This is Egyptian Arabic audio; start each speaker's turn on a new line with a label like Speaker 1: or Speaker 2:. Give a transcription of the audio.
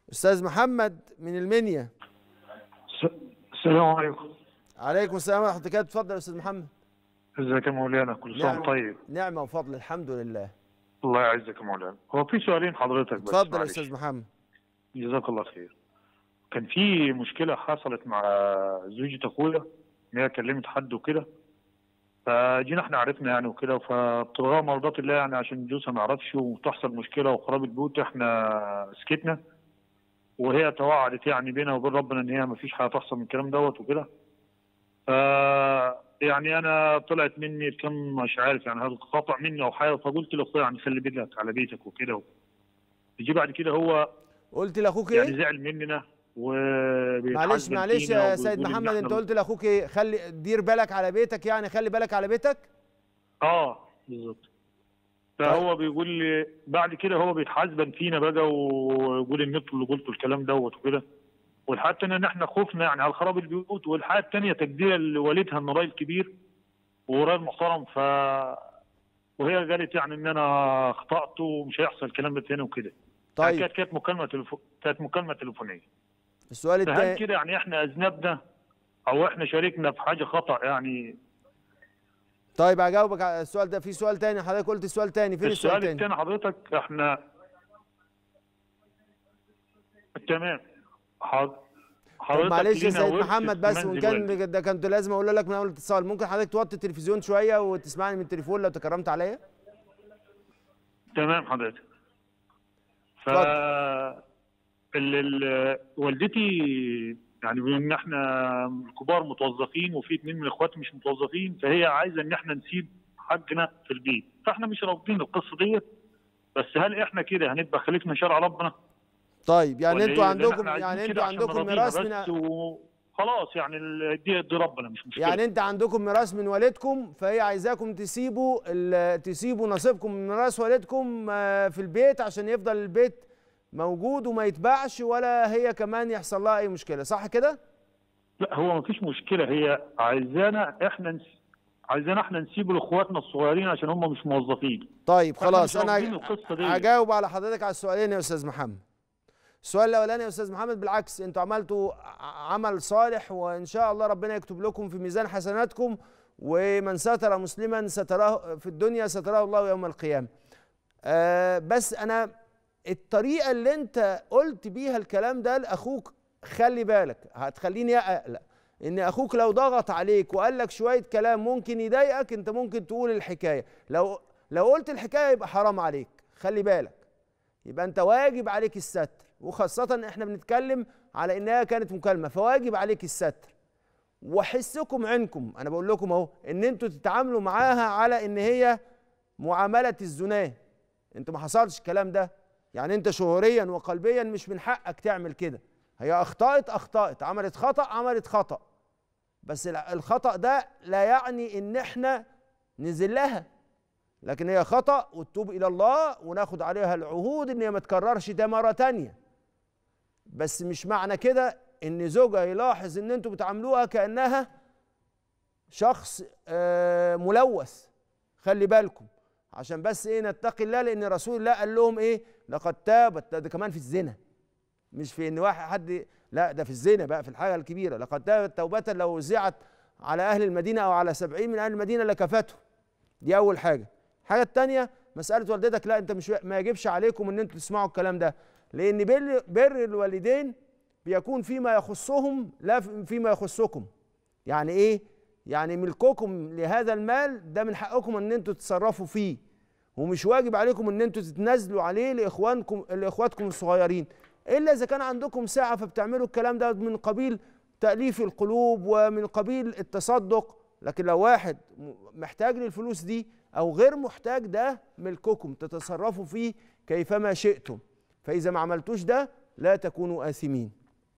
Speaker 1: استاذ محمد من المنيا
Speaker 2: السلام عليكم
Speaker 1: عليكم السلام ورحمه الله وبركاته اتفضل يا استاذ محمد
Speaker 2: ازيك يا مولانا كل سنه وانت طيب
Speaker 1: نعمه وفضل الحمد لله
Speaker 2: الله يعزك يا مولانا هو في سؤالين حضرتك بس
Speaker 1: اتفضل يا
Speaker 2: معلش.
Speaker 1: استاذ محمد
Speaker 2: جزاك الله خير كان في مشكله حصلت مع زوجة اخويا ان هي كلمت حد وكده فجينا احنا عرفنا يعني وكده فابتغاء مرضات الله يعني عشان جوزها ما يعرفش وتحصل مشكله وخراب البيوت احنا سكتنا وهي توعدت يعني بينها وبين ربنا ان هي ما فيش حاجه تحصل من الكلام دوت وكده ف يعني انا طلعت مني كم مش عارف يعني هذا خطا مني او حاجه فقلت لاخويا يعني خلي بالك على بيتك وكده يجي بعد كده هو
Speaker 1: قلت لاخوك
Speaker 2: يعني
Speaker 1: ايه
Speaker 2: زعل مننا و
Speaker 1: معلش معلش يا سيد محمد انت قلت لاخوك ايه خلي دير بالك على بيتك يعني خلي بالك على بيتك
Speaker 2: اه بالظبط فهو بيقول لي بعد كده هو بيتحاسبن فينا بقى ويقول ان انتوا اللي قلتوا الكلام دوت وكده والحاجه الثانيه ان احنا خوفنا يعني على خراب البيوت والحاجه الثانيه تقدير لوالدها ان راجل كبير وراجل محترم ف وهي قالت يعني ان انا اخطات ومش هيحصل الكلام ده تاني وكده يعني
Speaker 1: طيب
Speaker 2: كانت كانت مكالمه تلفو... كانت مكالمه تليفونيه
Speaker 1: السؤال
Speaker 2: فهل
Speaker 1: الثاني
Speaker 2: كده يعني احنا اذنبنا او احنا شاركنا في حاجه خطا يعني
Speaker 1: طيب هجاوبك على السؤال ده في سؤال تاني حضرتك قلت سؤال تاني فين السؤال
Speaker 2: السؤال
Speaker 1: التاني
Speaker 2: الثاني حضرتك احنا تمام حاضر
Speaker 1: طب
Speaker 2: حضرتك
Speaker 1: معلش يا
Speaker 2: لينا
Speaker 1: سيد
Speaker 2: ورث
Speaker 1: محمد
Speaker 2: في
Speaker 1: بس وان
Speaker 2: منزل والدي.
Speaker 1: كان ده كنت لازم اقول لك من اول الاتصال ممكن حضرتك توطي التلفزيون شويه وتسمعني من التليفون لو تكرمت عليا
Speaker 2: تمام حضرتك ف
Speaker 1: اتفضل.
Speaker 2: ال... ال... والدتي يعني بما ان احنا كبار متوظفين وفي اثنين من اخواتي مش متوظفين فهي عايزه ان احنا نسيب حقنا في البيت فاحنا مش رافضين القصه ديت بس هل احنا كده هنبقى خليفنا شرع ربنا
Speaker 1: طيب يعني
Speaker 2: ولا
Speaker 1: انتوا
Speaker 2: إيه؟ لأن
Speaker 1: عندكم
Speaker 2: إحنا عايزين
Speaker 1: يعني
Speaker 2: كده
Speaker 1: انتوا
Speaker 2: عشان
Speaker 1: عندكم
Speaker 2: نراضيها
Speaker 1: ميراث
Speaker 2: بس
Speaker 1: من
Speaker 2: وخلاص يعني ال- دي دي ربنا مش مشكله
Speaker 1: يعني انت عندكم ميراث من والدكم فهي عايزاكم تسيبوا ال- تسيبوا نصيبكم من ميراث والدكم آه، في البيت عشان يفضل البيت موجود وما يتباعش ولا هي كمان يحصل لها اي مشكله صح كده
Speaker 2: لا هو ما فيش مشكله هي عايزانا احنا نس... عايزانا احنا نسيبه لاخواتنا الصغيرين عشان هم مش موظفين
Speaker 1: طيب
Speaker 2: فإحنا
Speaker 1: خلاص
Speaker 2: مش
Speaker 1: انا
Speaker 2: رافضين القصة دي.
Speaker 1: هجاوب على حضرتك على السؤالين يا استاذ محمد السؤال الاولاني يا استاذ محمد بالعكس انتوا عملتوا ع- عمل صالح وان شاء الله ربنا يكتب لكم في ميزان حسناتكم ومن ستر مسلما ستراه في الدنيا ستراه الله يوم القيامه آه بس انا الطريقه اللي انت قلت بيها الكلام ده لاخوك خلي بالك هتخليني اقلق ان اخوك لو ضغط عليك وقال لك شويه كلام ممكن يضايقك انت ممكن تقول الحكايه لو لو قلت الحكايه يبقى حرام عليك خلي بالك يبقى انت واجب عليك الستر وخاصه احنا بنتكلم على انها كانت مكالمه فواجب عليك الستر وحسكم عنكم انا بقول لكم اهو ان انتوا تتعاملوا معاها على ان هي معامله الزناه انتوا ما حصلش الكلام ده يعني انت شعوريا وقلبيا مش من حقك تعمل كده هي اخطات اخطات عملت خطا عملت خطا بس الع- الخطا ده لا يعني ان احنا نذلها لكن هي خطا وتتوب الى الله وناخد عليها العهود ان هي ما تكررش ده مره تانية بس مش معنى كده ان زوجها يلاحظ ان انتوا بتعاملوها كانها شخص آه، ملوث خلي بالكم عشان بس ايه نتقي الله لان رسول الله قال لهم ايه لقد تابت ده, ده كمان في الزنا مش في ان واحد حد لا ده في الزنا بقى في الحاجه الكبيره لقد تابت توبه لو وزعت على اهل المدينه او على سبعين من اهل المدينه لكفتهم دي اول حاجه الحاجه الثانيه مساله والدتك لا انت مش ما يجبش عليكم ان انتوا تسمعوا الكلام ده لان بر, بر الوالدين بيكون فيما يخصهم لا فيما يخصكم يعني ايه يعني ملككم لهذا المال ده من حقكم ان انتوا تتصرفوا فيه ومش واجب عليكم ان انتوا تتنازلوا عليه لاخوانكم لاخواتكم الصغيرين الا اذا كان عندكم ساعه فبتعملوا الكلام ده من قبيل تاليف القلوب ومن قبيل التصدق لكن لو واحد م- محتاج للفلوس دي او غير محتاج ده ملككم تتصرفوا فيه كيفما شئتم فاذا ما عملتوش ده لا تكونوا آثمين